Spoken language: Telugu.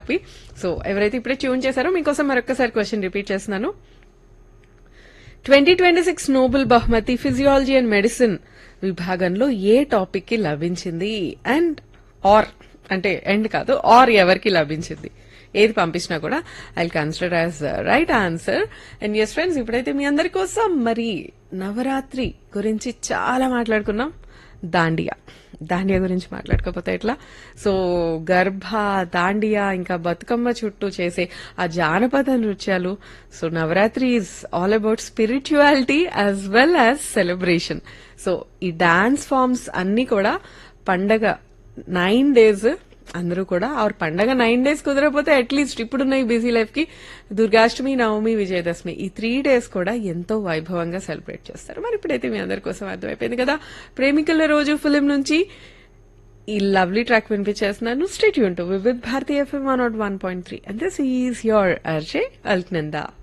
హ్యాపీ సో ఎవరైతే ఇప్పుడే ట్యూన్ చేశారో మీకోసం మరొకసారి క్వశ్చన్ రిపీట్ చేస్తున్నాను ట్వంటీ ట్వంటీ సిక్స్ నోబెల్ బహుమతి ఫిజియాలజీ అండ్ మెడిసిన్ విభాగంలో ఏ టాపిక్ కి లభించింది అండ్ ఆర్ అంటే ఎండ్ కాదు ఆర్ ఎవరికి లభించింది ఏది పంపించినా కూడా I consider as right answer and yes friends ఇప్పుడైతే మీ అందరి కోసం మరి నవరాత్రి గురించి చాలా మాట్లాడుకున్నాం దాండియా దాండియా గురించి మాట్లాడకపోతే ఎట్లా సో గర్భ దాండియా ఇంకా బతుకమ్మ చుట్టూ చేసే ఆ జానపద నృత్యాలు so Navaratri is all about spirituality as well as celebration so ఈ డాన్స్ ఫార్మ్స్ అన్ని కూడా పండగ నైన్ డేస్ అందరూ కూడా ఆర్ పండగ నైన్ డేస్ కుదరకపోతే అట్లీస్ట్ ఇప్పుడున్న ఈ బిజీ లైఫ్ కి దుర్గాష్టమి నవమి విజయదశమి ఈ త్రీ డేస్ కూడా ఎంతో వైభవంగా సెలబ్రేట్ చేస్తారు మరి ఇప్పుడైతే మీ అందరి కోసం అర్థమైపోయింది కదా ప్రేమికుల రోజు ఫిలిం నుంచి ఈ లవ్లీ ట్రాక్ వినిపించేస్తున్నాను స్టేట్ యూన్ to with Bharatiya FM one nought one point three and this is your RJ Alaknanda